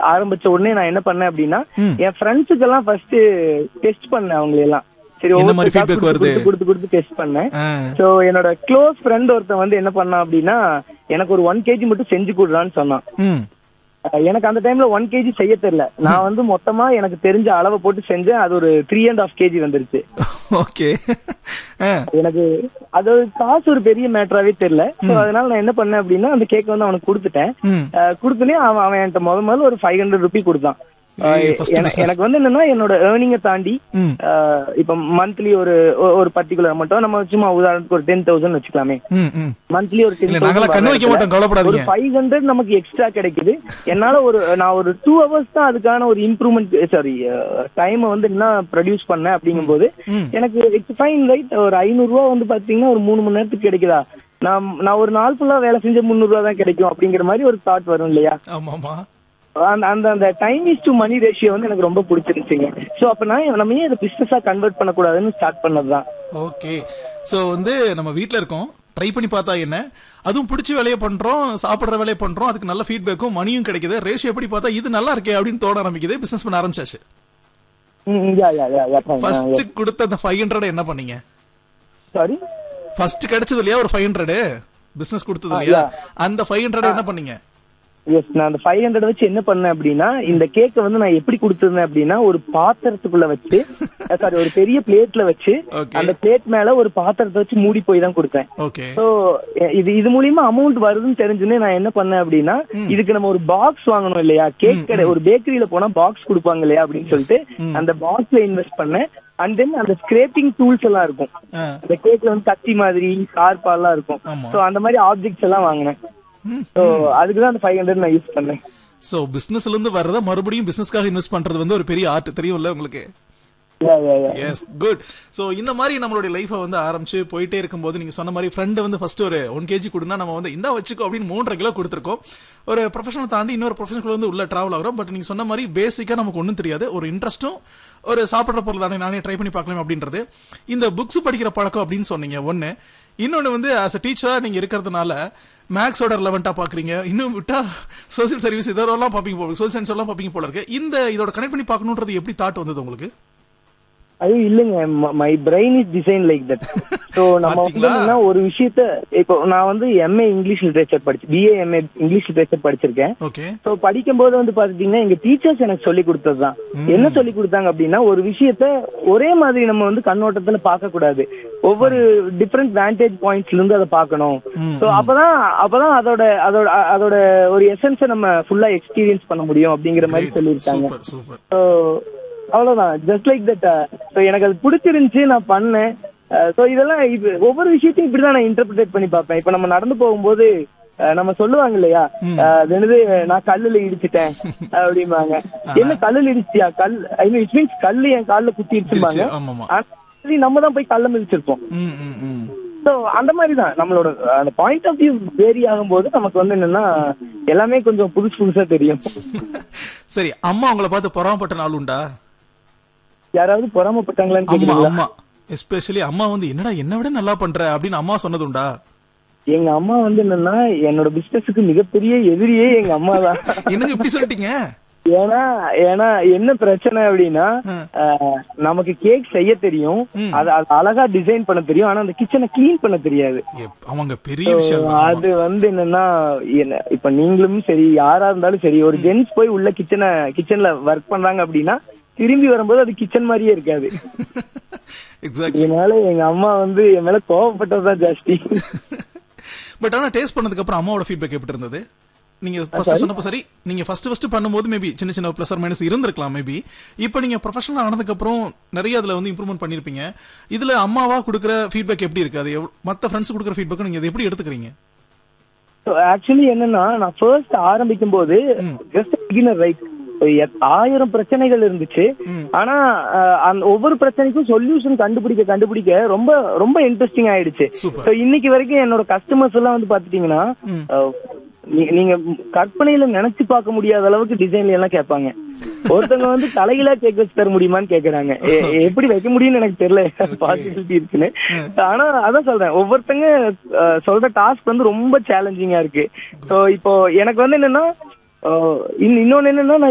ஆரம்பிச்ச உடனே நான் என்ன பண்ணேன் அப்படின்னா ம். என் ஃப்ரெண்ட்ஸுக்கு எல்லாம் ஃபர்ஸ்ட் டெஸ்ட் பண்ணேன் அவங்களை எல்லாம் சரி எந்த மாதிரி ஒவ்வொருத்தருக்கா feedback கொடுத்து, வருது? கொடுத்து கொடுத்து டெஸ்ட் பண்ணேன் ஆ. சோ என்னோட க்ளோஸ் ஃப்ரெண்ட் ஒருத்தன் வந்து என்ன பண்ணான் அப்படின்னா எனக்கு ஒரு ஒன் கேஜி மட்டும் செஞ்சு கொடுறான்னு சொன்னான் ம் அஹ் எனக்கு அந்த டைம்ல ஒன் கேஜி செய்ய தெரியல நான் வந்து மொத்தமா எனக்கு தெரிஞ்ச அளவை போட்டு செஞ்சேன் அது ஒரு த்ரீ அண்ட் ஆஃப் கேஜி வந்துருச்சு ஓகே எனக்கு அது ஒரு காசு ஒரு பெரிய மேட்டராவே தெரியல சோ அதனால நான் என்ன பண்ணேன் அப்படின்னா அந்த கேக் வந்து அவனுக்கு கொடுத்துட்டேன் ம் அஹ் கொடுத்தனே அவன் அவன் என்கிட்ட முத முதல்ல ஒரு ஃபைவ் ஹண்ட்ரட் ருபி கொடுத்தான் அஹ் ஏய், first என- business. எனக்கு வந்து என்னன்னா என்னோட ஏர்னிங்க தாண்டி ம் அஹ் இப்ப மந்த்லி ஒரு ஒ- ஒரு பர்டிகுலர் அமௌண்ட் நம்ம சும்மா உதாரணத்துக்கு ஒரு டென் தௌசண்ட் வச்சுக்கலாமே ம் ம் மந்த்லி ஒரு இல்ல டென் நாங்களாம் கண்ணு வைக்க மாட்டோம் ஒரு கவலைப்படாதீங்க ஃபைவ் ஹண்ட்ரட் நமக்கு எக்ஸ்ட்ரா கிடைக்குது என்னால ஒரு நான் ஒரு டூ ஹவர்ஸ் தான் அதுக்கான ஒரு இம்ப்ரூவ்மெண்ட் சாரி டைம் வந்து என்ன ப்ரொடியூஸ் பண்ணேன் அப்படிங்கும்போது ம். எனக்கு இட்ஸ் ஃபைன் ரைட் ஒரு ஐநூறு ரூபா வந்து பாத்தீங்கன்னா ஒரு மூணு மணி நேரத்துக்கு கிடைக்குதா நான் நான் ஒரு நாள் ஃபுல்லா வேலை செஞ்ச முந்நூறு ரூபா தான் கிடைக்கும் அப்படிங்கிற மாதிரி ஒரு தாட் வரும் இல்லையா ஆமாமா அந்த அந்த அந்த time is to money ratio வந்து எனக்கு ரொம்ப பிடிச்சிருந்துச்சுங்க சோ அப்ப நான் நம்ம ஏன் இதை பிசினஸா கன்வெர்ட் பண்ணக்கூடாதுன்னு ஸ்டார்ட் பண்ணதுதான் ஓகே சோ வந்து நம்ம வீட்ல இருக்கோம் ட்ரை பண்ணி பார்த்தா என்ன அதுவும் பிடிச்ச வேலையை பண்றோம் சாப்பிடுற வேலையை பண்றோம் அதுக்கு நல்ல ஃபீட்பேக்கும் மணியும் கிடைக்குது ரேஷியோ எப்படி பார்த்தா இது நல்லா இருக்கே அப்படின்னு தோண ஆரம்பிக்குது பிசினஸ் பண்ண ஆரம்பிச்சாச்சு யா யா யா ஃபர்ஸ்ட் கொடுத்த அந்த ஃபைவ் ஹண்ட்ரட் என்ன பண்ணீங்க சாரி ஃபர்ஸ்ட் கிடைச்சது இல்லையா ஒரு ஃபைவ் ஹண்ட்ரட் பிசினஸ் கொடுத்தது இல்லையா அந்த ஃபைவ் ஹண்ட்ரட் என்ன பண்ணீங்க எஸ் நான் அந்த ஃபைவ் ஹண்ட்ரட் வச்சு என்ன பண்ணேன் அப்படின்னா இந்த கேக்கை வந்து நான் எப்படி கொடுத்திருந்தேன் அப்படின்னா ஒரு பாத்திரத்துக்குள்ள வச்சு சாரி ஒரு பெரிய பிளேட்ல வச்சு Okay. அந்த பிளேட் மேல ஒரு பாத்திரத்தை வச்சு மூடி போய் தான் கொடுத்தேன் ஓகே சோ இது இது மூலியமா அமௌண்ட் வருதுன்னு தெரிஞ்சுன்னு நான் என்ன பண்ணேன் அப்படின்னா இதுக்கு நம்ம ஒரு பாக்ஸ் வாங்கணும் இல்லையா கேக் கடை ஒரு பேக்கரியில போனா பாக்ஸ் கொடுப்பாங்க இல்லையா அப்படின்னு சொல்லிட்டு அந்த பாக்ஸ்ல இன்வெஸ்ட் பண்ணேன் அண்ட் தென் அந்த ஸ்கிரேப்பிங் டூல்ஸ் எல்லாம் இருக்கும் அந்த கேக்ல வந்து கத்தி மாதிரி கார்பால்லாம் இருக்கும் ஆமா. சோ அந்த மாதிரி ஆப்ஜெக்ட்ஸ் எல்லாம் வாங்கினேன் சோ அதுக்கு தான் அந்த ஃபைவ் ஹண்ட்ரட் நான் யூஸ் பண்ணேன் சோ பிசினஸ்ல இருந்து வர்றத மறுபடியும் பிசினஸ்க்காக இன்வெஸ்ட் பண்றது வந்து ஒரு பெரிய ஆர்ட் தெரியும்ல உங்களுக்கு Yeah, yeah, yeah. Yes good so இந்த மாதிரி நம்மளுடைய லைஃபை வந்து ஆரம்பிச்சு போயிட்டே இருக்கும்போது நீங்க சொன்ன மாதிரி ஃப்ரெண்டு வந்து ஃபர்ஸ்ட் ஒரு ஒன் கேஜி கொடுனா நம்ம வந்து இந்தா வச்சுக்கோ அப்படின்னு மூன்றரை கிலோ கொடுத்துருக்கோம் ஒரு ப்ரொஃபஷனல் தாண்டி இன்னொரு ப்ரொஃபஷனல் வந்து உள்ள டிராவல் ஆகிறோம் பட் நீங்க சொன்ன மாதிரி பேசிக்கா நமக்கு ஒன்றும் தெரியாது ஒரு இன்ட்ரெஸ்ட்டும் ஒரு சாப்பிட்ற பொருள் தானே நானே ட்ரை பண்ணி பார்க்கலாம் அப்படின்றது இந்த புக்ஸ் படிக்கிற பழக்கம் அப்படின்னு சொன்னீங்க ஒன்னு இன்னொன்னு வந்து ஆஸ் அ டீச்சரா நீங்க இருக்கிறதுனால மேக்ஸோட ரெலவெண்டா பாக்குறீங்க இன்னும் விட்டா சோசியல் சர்வீஸ் இதெல்லாம் பாப்பீங்க போல சோசியல் சயின்ஸ் எல்லாம் பாப்பீங்க போல இருக்கு இந்த இதோட கனெக்ட் பண்ணி பார்க்கணுன்றது எப்படி தாட் வந்தது உங்களுக்கு ஐயோ இல்லங்க my brain is design like that so நம்ம வந்து பாத்தீங்களா? என்னன்னா ஒரு விஷயத்த இப்போ நான் வந்து எம்ஏ இங்கிலீஷ் லிட்ரேச்சர் படிச்சு பிஏ எம்ஏ இங்கிலீஷ் லிட்ரேச்சர் படிச்சிருக்கேன் ஓகே சோ படிக்கும்போது வந்து பாத்துட்டீங்கன்னா எங்க டீச்சர்ஸ் எனக்கு சொல்லி கொடுத்ததுதான் என்ன சொல்லி கொடுத்தாங்க அப்படின்னா ஒரு விஷயத்த ஒரே மாதிரி நம்ம வந்து கண்ணோட்டத்துல பார்க்க கூடாது ஒவ்வொரு டிஃப்ரெண்ட் வேண்டேஜ் பாயிண்ட்ஸ்ல இருந்து அதை பார்க்கணும் சோ அப்பதான் அப்பதான் அதோட அதோட அதோட ஒரு எசன்ஸை நம்ம ஃபுல்லா எக்ஸ்பீரியன்ஸ் பண்ண முடியும் அப்படிங்கிற மாதிரி சொல்லியிருக்காங்க சூப்பர் சூப்பர் So, அவ்வளவுதான் ஜஸ்ட் லைக் தட் ஸோ எனக்கு அது பிடிச்சிருந்துச்சு நான் பண்ணேன் ஸோ இதெல்லாம் இது ஒவ்வொரு விஷயத்தையும் இப்படிதான் நான் இன்டர்பிரேட் பண்ணி பார்ப்பேன் இப்ப நம்ம நடந்து போகும்போது அஹ், நம்ம சொல்லுவாங்க இல்லையா அஹ், அது என்னது நான் கல்லுல இடிச்சிட்டேன் அப்படிம்பாங்க என்ன கல்லுல இடிச்சியா கல் ஐ மீன் இட் மீன்ஸ் கல்லு என் கால்ல குத்தி இடிச்சுப்பாங்க ஆமாமா ஆனா நம்ம தான் போய் கல்ல மிதிச்சிருப்போம் ம் ம் ம் ஸோ அந்த மாதிரி தான் நம்மளோட அந்த பாயிண்ட் ஆஃப் வியூ வேரி ஆகும்போது நமக்கு வந்து என்னன்னா எல்லாமே கொஞ்சம் புதுசு புதுசா தெரியும் சரி அம்மா உங்களை பார்த்து பொறாமப்பட்ட நாள் உண்டா யாராவது பொறாமப்பட்டாங்களான்னு அம்மா கேக்குறீங்களா அம்மா எஸ்பெஷலி அம்மா வந்து என்னடா என்ன விட நல்லா பண்ற அப்படின்னு அம்மா சொன்னது உண்டா எங்க அம்மா வந்து என்னன்னா என்னோட பிசினஸுக்கு மிகப்பெரிய எதிரியே எங்க அம்மா தான் என்னங்க இப்படி சொல்லிட்டீங்க ஏன்னா ஏன்னா என்ன பிரச்சனை அப்படின்னா அஹ், நமக்கு கேக் செய்ய தெரியும் ம். அது அது அழகா டிசைன் பண்ண தெரியும் ஆனா அந்த கிச்சனை கிளீன் பண்ண தெரியாது எப்- அவங்க பெரிய விஷயம் தான். அது வந்து என்னன்னா என்ன- இப்ப நீங்களும் சரி யாரா இருந்தாலும் சரி ஒரு ஜென்ஸ் போய் உள்ள கிச்சனை கிச்சன்ல ஒர்க் பண்றாங்க அப்படின்னா திரும்பி வரும்போது அது கிச்சன் மாதிரியே இருக்காது எக்ஸாக்ட்லி இதனால எங்க அம்மா வந்து என் மேல கோவப்பட்டதுதான் ஜாஸ்தி பட் ஆனா டேஸ்ட் பண்ணதுக்கு அப்புறம் அம்மாவோட ஃபீட்பேக் எப்படி இருந்தது நீங்க ஃபர்ஸ்ட் சொன்னப்ப சரி நீங்க ஃபர்ஸ்ட் ஃபர்ஸ்ட் பண்ணும்போது மேபி சின்ன சின்ன பிளஸ் ஆர் மைனஸ் இருந்திருக்கலாம் மேபி இப்போ நீங்க ப்ரொஃபஷனல் ஆனதுக்கு அப்புறம் நிறைய அதுல வந்து இம்ப்ரூவ்மெண்ட் பண்ணிருப்பீங்க இதுல அம்மாவா கொடுக்குற ஃபீட்பேக் எப்படி இருக்கு அது எவ்வ- மத்த ஃப்ரெண்ட்ஸ் கொடுக்குற ஃபீட்பேக் நீங்க அதை எப்படி எடுத்துக்கிறீங்க ஆக்சுவலி என்னன்னா நான் ஃபர்ஸ்ட் ஆரம்பிக்கும் போது ஜஸ்ட் பிகினர் ரைட் ஆயிரம் பிரச்சனைகள் இருந்துச்சு ம். ஆனா அஹ், அந்த ஒவ்வொரு பிரச்சனைக்கும் சொல்யூஷன் கண்டுபிடிக்க கண்டுபிடிக்க ரொம்ப ரொம்ப இன்ட்ரெஸ்டிங் ஆயிடுச்சு சூப்பர் So, இன்னைக்கு வரைக்கும் என்னோட கஸ்டமர்ஸ் எல்லாம் வந்து பாத்துட்டீங்கன்னா ம். அஹ், நீ- நீங்க கற்பனையில நினைச்சு பார்க்க முடியாத அளவுக்கு டிசைன்ல எல்லாம் கேட்பாங்க ஒருத்தவங்க வந்து தலையில கேக் வச்சு தர முடியுமான்னு கேக்குறாங்க எ- எப்படி வைக்க முடியும்னு எனக்கு தெரியல பாசிபிலிட்டி இருக்குன்னு ஆனா அதான் சொல்றேன் ஒவ்வொருத்தங்க அஹ், சொல்ற டாஸ்க் வந்து ரொம்ப சேலஞ்சிங்கா இருக்கு சோ இப்போ எனக்கு வந்து என்னன்னா அஹ், இன்னொன்னு என்னன்னா நான்